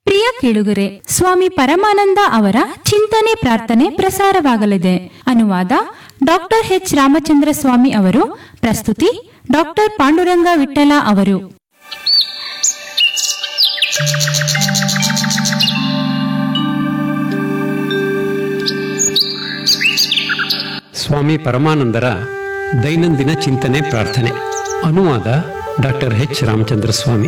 ಪ್ರಿಯ ಕೇಳುಗರೆ ಸ್ವಾಮಿ ಪರಮಾನಂದ ಅವರ ಚಿಂತನೆ ಪ್ರಾರ್ಥನೆ ಪ್ರಸಾರವಾಗಲಿದೆ ಅನುವಾದ ಡಾಕ್ಟರ್ ಎಚ್ ರಾಮಚಂದ್ರ ಸ್ವಾಮಿ ಅವರು ಪ್ರಸ್ತುತಿ ಡಾಕ್ಟರ್ ಪಾಂಡುರಂಗ ವಿಠಲ ಅವರು ಸ್ವಾಮಿ ಪರಮಾನಂದರ ದೈನಂದಿನ ಚಿಂತನೆ ಪ್ರಾರ್ಥನೆ ಅನುವಾದ ಡಾಕ್ಟರ್ ಎಚ್ ರಾಮಚಂದ್ರ ಸ್ವಾಮಿ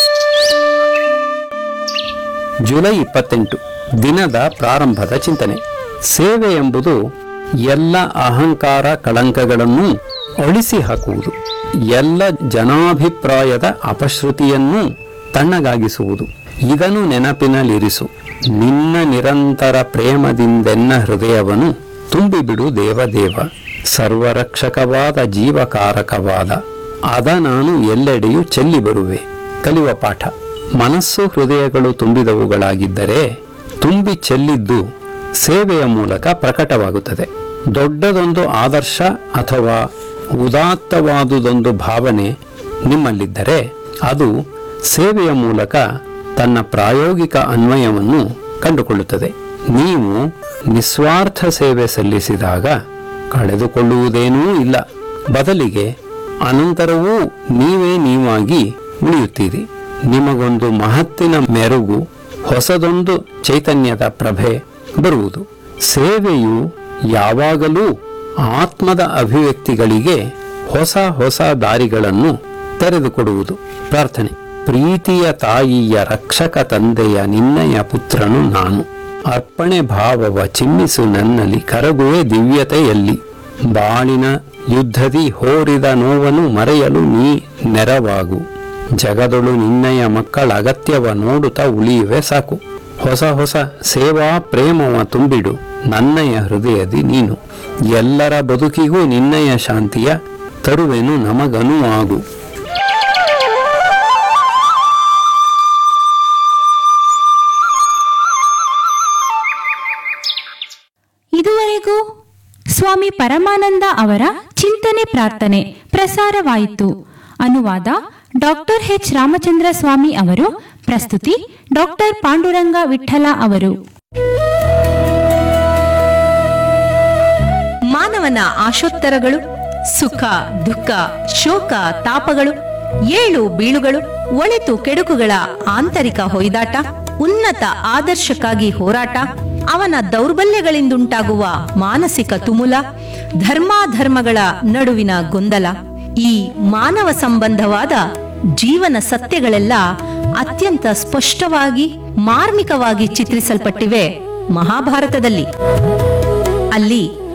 ಜುಲೈ ಇಪ್ಪತ್ತೆಂಟು ದಿನದ ಪ್ರಾರಂಭದ ಚಿಂತನೆ ಸೇವೆ ಎಂಬುದು ಎಲ್ಲ ಅಹಂಕಾರ ಕಳಂಕಗಳನ್ನು ಅಳಿಸಿ ಹಾಕುವುದು ಎಲ್ಲ ಜನಾಭಿಪ್ರಾಯದ ಅಪಶ್ರುತಿಯನ್ನು ತಣ್ಣಗಾಗಿಸುವುದು ಇದನ್ನು ನೆನಪಿನಲ್ಲಿರಿಸು ನಿನ್ನ ನಿರಂತರ ಪ್ರೇಮದಿಂದೆನ್ನ ಹೃದಯವನ್ನು ತುಂಬಿಬಿಡು ದೇವದೇವ ಸರ್ವರಕ್ಷಕವಾದ ಜೀವಕಾರಕವಾದ ಅದ ನಾನು ಎಲ್ಲೆಡೆಯೂ ಚೆಲ್ಲಿ ಬರುವೆ ಕಲಿಯುವ ಪಾಠ ಮನಸ್ಸು ಹೃದಯಗಳು ತುಂಬಿದವುಗಳಾಗಿದ್ದರೆ ತುಂಬಿ ಚೆಲ್ಲಿದ್ದು ಸೇವೆಯ ಮೂಲಕ ಪ್ರಕಟವಾಗುತ್ತದೆ ದೊಡ್ಡದೊಂದು ಆದರ್ಶ ಅಥವಾ ಉದಾತ್ತವಾದುದೊಂದು ಭಾವನೆ ನಿಮ್ಮಲ್ಲಿದ್ದರೆ ಅದು ಸೇವೆಯ ಮೂಲಕ ತನ್ನ ಪ್ರಾಯೋಗಿಕ ಅನ್ವಯವನ್ನು ಕಂಡುಕೊಳ್ಳುತ್ತದೆ ನೀವು ನಿಸ್ವಾರ್ಥ ಸೇವೆ ಸಲ್ಲಿಸಿದಾಗ ಕಳೆದುಕೊಳ್ಳುವುದೇನೂ ಇಲ್ಲ ಬದಲಿಗೆ ಅನಂತರವೂ ನೀವೇ ನೀವಾಗಿ ಉಳಿಯುತ್ತೀರಿ ನಿಮಗೊಂದು ಮಹತ್ತಿನ ಮೆರುಗು ಹೊಸದೊಂದು ಚೈತನ್ಯದ ಪ್ರಭೆ ಬರುವುದು ಸೇವೆಯು ಯಾವಾಗಲೂ ಆತ್ಮದ ಅಭಿವ್ಯಕ್ತಿಗಳಿಗೆ ಹೊಸ ಹೊಸ ದಾರಿಗಳನ್ನು ತೆರೆದುಕೊಡುವುದು ಪ್ರಾರ್ಥನೆ ಪ್ರೀತಿಯ ತಾಯಿಯ ರಕ್ಷಕ ತಂದೆಯ ನಿನ್ನಯ ಪುತ್ರನು ನಾನು ಅರ್ಪಣೆ ಭಾವವ ಚಿಮ್ಮಿಸು ನನ್ನಲ್ಲಿ ಕರಗುವೆ ದಿವ್ಯತೆಯಲ್ಲಿ ಬಾಳಿನ ಯುದ್ಧದಿ ಹೋರಿದ ನೋವನ್ನು ಮರೆಯಲು ನೀ ನೆರವಾಗು ಜಗದೊಳು ನಿನ್ನಯ ಮಕ್ಕಳ ಅಗತ್ಯವ ನೋಡುತ್ತಾ ಉಳಿಯುವೆ ಸಾಕು ಹೊಸ ಹೊಸ ಸೇವಾ ಪ್ರೇಮವ ತುಂಬಿಡು ನನ್ನಯ ಹೃದಯದಿ ನೀನು ಎಲ್ಲರ ಬದುಕಿಗೂ ನಿನ್ನಯ ಶಾಂತಿಯ ತರುವೆನು ನಮಗನು ಆಗು ಇದುವರೆಗೂ ಸ್ವಾಮಿ ಪರಮಾನಂದ ಅವರ ಚಿಂತನೆ ಪ್ರಾರ್ಥನೆ ಪ್ರಸಾರವಾಯಿತು ಅನುವಾದ ಡಾಕ್ಟರ್ ಎಚ್ ರಾಮಚಂದ್ರ ಸ್ವಾಮಿ ಅವರು ಪ್ರಸ್ತುತಿ ಡಾಕ್ಟರ್ ಪಾಂಡುರಂಗ ವಿಠಲ ಅವರು ಮಾನವನ ಆಶೋತ್ತರಗಳು ಸುಖ ದುಃಖ ಶೋಕ ತಾಪಗಳು ಏಳು ಬೀಳುಗಳು ಒಳಿತು ಕೆಡುಕುಗಳ ಆಂತರಿಕ ಹೊಯ್ದಾಟ ಉನ್ನತ ಆದರ್ಶಕ್ಕಾಗಿ ಹೋರಾಟ ಅವನ ದೌರ್ಬಲ್ಯಗಳಿಂದುಂಟಾಗುವ ಮಾನಸಿಕ ತುಮುಲ ಧರ್ಮಾಧರ್ಮಗಳ ನಡುವಿನ ಗೊಂದಲ ಈ ಮಾನವ ಸಂಬಂಧವಾದ ಜೀವನ ಸತ್ಯಗಳೆಲ್ಲ ಅತ್ಯಂತ ಸ್ಪಷ್ಟವಾಗಿ ಮಾರ್ಮಿಕವಾಗಿ ಚಿತ್ರಿಸಲ್ಪಟ್ಟಿವೆ ಮಹಾಭಾರತದಲ್ಲಿ ಅಲ್ಲಿ